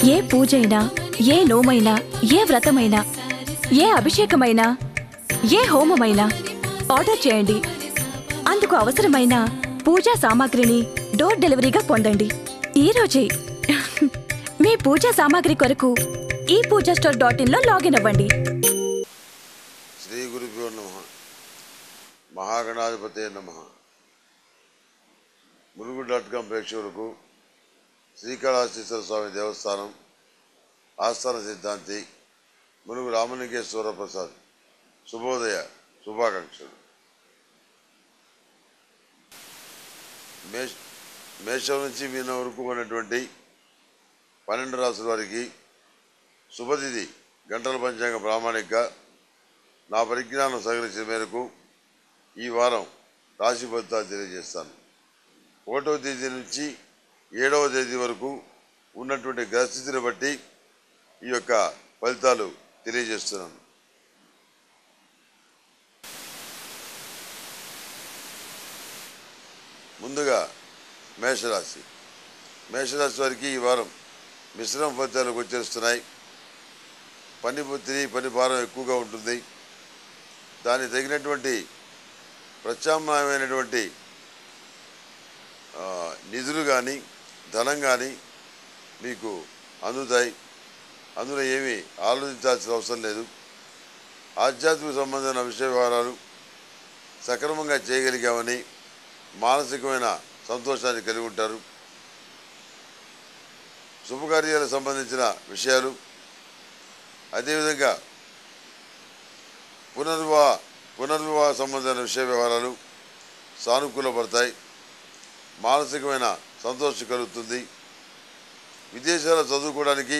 ఏ పూజైనా ఏ నోమైనా ఏ వ్రతమైనా ఏ అభిషేకమైనా ఏ హోమమైనా ఆర్డర్ చేయండి అందుకు అవసరమైన పూజా సామాగ్రిని డోర్ డెలివరీగా పొందండి ఈ రోజే మీ పూజా సామాగ్రి కొరకు ఈ పూజా స్టోర్ డాట్ ఇన్లో లాగిన్ అవ్వండి శ్రీ గురుభ్యో నమ మహాగణాధిపతే నమ ములుగు డాట్ కాం ప్రేక్షకులకు శ్రీకాళహస్తీశ్వర స్వామి దేవస్థానం ఆస్థాన సిద్ధాంతి ములుగు రామలింగేశ్వర ప్రసాద్ శుభోదయ శుభాకాంక్షలు మేష మేషం నుంచి మీన వరకు ఉన్నటువంటి పన్నెండు రాసుల వారికి శుభతిథి గంటల పంచాంగ ప్రామాణిక నా పరిజ్ఞానం సహకరించిన మేరకు ఈ వారం రాశి ఫలితాలు తెలియజేస్తాను ఒకటవ తేదీ నుంచి ఏడవ తేదీ వరకు ఉన్నటువంటి గ్రహస్థితిని బట్టి ఈ యొక్క ఫలితాలు తెలియజేస్తున్నాను ముందుగా మేషరాశి మేషరాశి వారికి ఈ వారం మిశ్రమ ఫలితాలు గోచరిస్తున్నాయి పని ఒత్తిడి పని భారం ఎక్కువగా ఉంటుంది దానికి తగినటువంటి ప్రత్యామ్నాయమైనటువంటి ఆ, నిధులు కానీ ధనం కానీ మీకు అందుతాయి అందులో ఏమీ ఆలోచించాల్సిన అవసరం లేదు ఆధ్యాత్మిక సంబంధమైన విషయ వ్యవహారాలు సక్రమంగా చేయగలిగామని మానసికమైన సంతోషాన్ని కలిగి ఉంటారు శుభకార్యాలకు సంబంధించిన విషయాలు అదేవిధంగా పునర్వివాహ పునర్వివాహ సంబంధమైన విషయ వ్యవహారాలు సానుకూలపడతాయి మానసికమైన సంతోషం కలుగుతుంది విదేశాల్లో చదువుకోవడానికి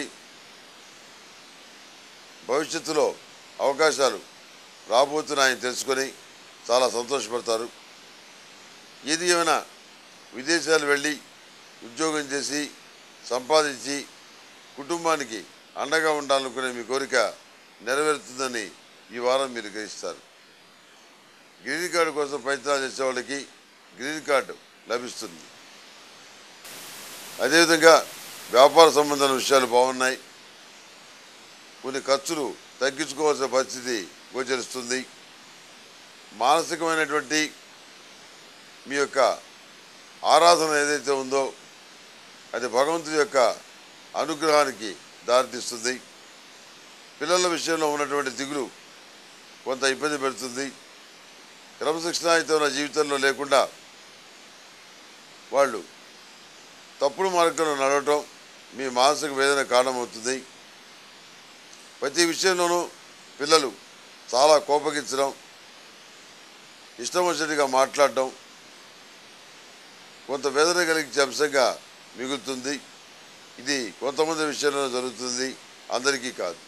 భవిష్యత్తులో అవకాశాలు రాబోతున్నాయని తెలుసుకొని చాలా సంతోషపడతారు ఏది ఏమైనా విదేశాలు వెళ్ళి ఉద్యోగం చేసి సంపాదించి కుటుంబానికి అండగా ఉండాలనుకునే మీ కోరిక నెరవేరుతుందని ఈ వారం మీరు గ్రహిస్తారు గ్రీన్ కార్డు కోసం ప్రయత్నాలు చేసే వాళ్ళకి గ్రీన్ కార్డు లభిస్తుంది అదేవిధంగా వ్యాపార సంబంధమైన విషయాలు బాగున్నాయి కొన్ని ఖర్చులు తగ్గించుకోవాల్సిన పరిస్థితి గోచరిస్తుంది మానసికమైనటువంటి మీ యొక్క ఆరాధన ఏదైతే ఉందో అది భగవంతుడి యొక్క అనుగ్రహానికి దారితీస్తుంది పిల్లల విషయంలో ఉన్నటువంటి దిగులు కొంత ఇబ్బంది పెడుతుంది క్రమశిక్షణాయుతమైన జీవితంలో లేకుండా వాళ్ళు తప్పుడు మార్గంలో నడవటం మీ మానసిక వేదన కారణమవుతుంది ప్రతి విషయంలోనూ పిల్లలు చాలా కోపగించడం ఇష్టం వచ్చినట్టుగా మాట్లాడటం కొంత వేదన కలిగించే అంశంగా మిగులుతుంది ఇది కొంతమంది విషయంలో జరుగుతుంది అందరికీ కాదు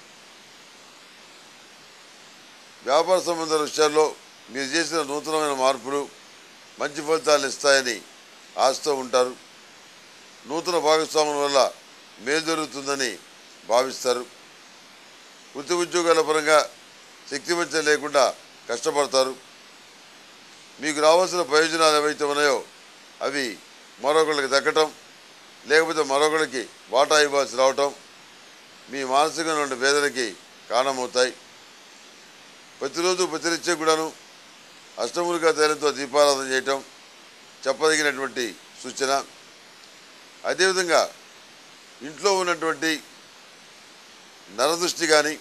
వ్యాపార సంబంధాల విషయాల్లో మీరు చేసిన నూతనమైన మార్పులు మంచి ఫలితాలు ఇస్తాయని ఆశతో ఉంటారు నూతన భాగస్వాముల వల్ల మేలు జరుగుతుందని భావిస్తారు వృత్తి ఉద్యోగాల పరంగా శక్తివంచన లేకుండా కష్టపడతారు మీకు రావాల్సిన ప్రయోజనాలు ఏవైతే ఉన్నాయో అవి మరొకరికి దక్కటం లేకపోతే మరొకరికి వాటా ఇవ్వాల్సి రావటం మీ మానసికమైన వేదనకి కారణమవుతాయి ప్రతిరోజు ప్రతినిత్యం కూడాను అష్టములుగా తైలంతో దీపారాధన చేయటం చెప్పదగినటువంటి సూచన అదేవిధంగా ఇంట్లో ఉన్నటువంటి నరదృష్టి కానీ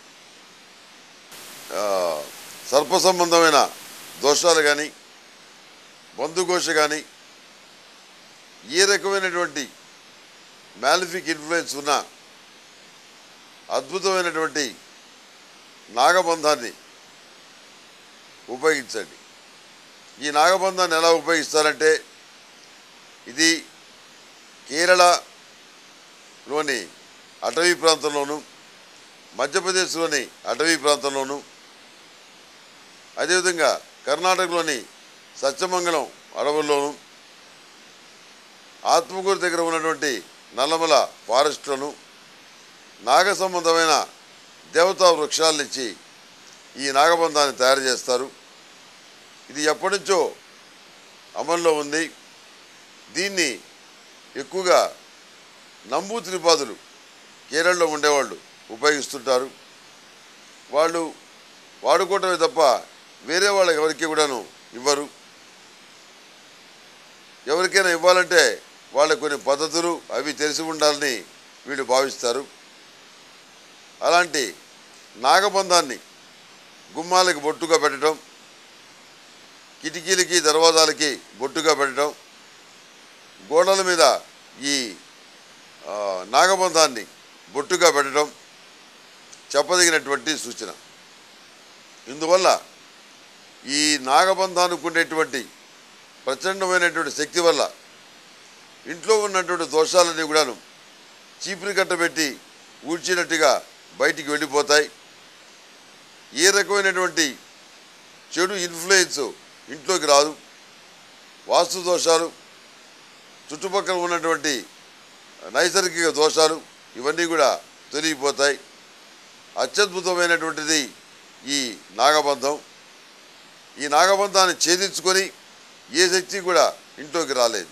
సర్ప సంబంధమైన దోషాలు కానీ బంధుఘోష కానీ ఏ రకమైనటువంటి మ్యాలిఫిక్ ఇన్ఫ్లుయెన్స్ ఉన్న అద్భుతమైనటువంటి నాగబంధాన్ని ఉపయోగించండి ఈ నాగబంధాన్ని ఎలా ఉపయోగిస్తారంటే ఇది కేరళలోని అటవీ ప్రాంతంలోను మధ్యప్రదేశ్లోని అటవీ ప్రాంతంలోను అదేవిధంగా కర్ణాటకలోని సత్యమంగళం అడవుల్లోను ఆత్మకూరు దగ్గర ఉన్నటువంటి నల్లమల ఫారెస్ట్లను నాగ సంబంధమైన దేవతా వృక్షాలనిచ్చి ఈ నాగబంధాన్ని తయారు చేస్తారు ఇది ఎప్పటి నుంచో అమల్లో ఉంది దీన్ని ఎక్కువగా నంబూతిరిపాదులు కేరళలో ఉండేవాళ్ళు ఉపయోగిస్తుంటారు వాళ్ళు వాడుకోవటమే తప్ప వేరే వాళ్ళకి ఎవరికి కూడాను ఇవ్వరు ఎవరికైనా ఇవ్వాలంటే వాళ్ళ కొన్ని పద్ధతులు అవి తెలిసి ఉండాలని వీళ్ళు భావిస్తారు అలాంటి నాగబంధాన్ని గుమ్మాలకి బొట్టుగా పెట్టడం కిటికీలకి దర్వాజాలకి బొట్టుగా పెట్టడం గోడల మీద ఈ ఆ, నాగబంధాన్ని బొట్టుగా పెట్టడం చెప్పదగినటువంటి సూచన ఇందువల్ల ఈ నాగబంధానికి ఉండేటువంటి ప్రచండమైనటువంటి శక్తి వల్ల ఇంట్లో ఉన్నటువంటి దోషాలన్నీ కూడాను చీపురి కట్టబెట్టి ఊడ్చినట్టుగా బయటికి వెళ్ళిపోతాయి ఏ రకమైనటువంటి చెడు ఇన్ఫ్లుయెన్స్ ఇంట్లోకి రాదు వాస్తు దోషాలు చుట్టుపక్కల ఉన్నటువంటి నైసర్గిక దోషాలు ఇవన్నీ కూడా తొలగిపోతాయి అత్యద్భుతమైనటువంటిది ఈ నాగబంధం ఈ నాగబంధాన్ని ఛేదించుకొని ఏ శక్తి కూడా ఇంట్లోకి రాలేదు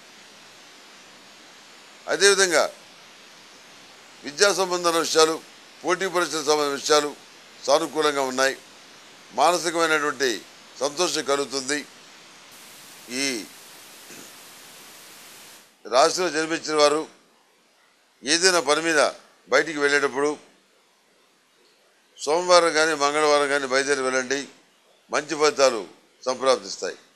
అదేవిధంగా విద్యా సంబంధమైన విషయాలు పోటీ పరీక్షల సంబంధించిన విషయాలు సానుకూలంగా ఉన్నాయి మానసికమైనటువంటి సంతోషం కలుగుతుంది ఈ రాశిలో జన్మించిన వారు ఏదైనా పని మీద బయటికి వెళ్ళేటప్పుడు సోమవారం కానీ మంగళవారం కానీ బయలుదేరి వెళ్ళండి మంచి ఫలితాలు సంప్రాప్తిస్తాయి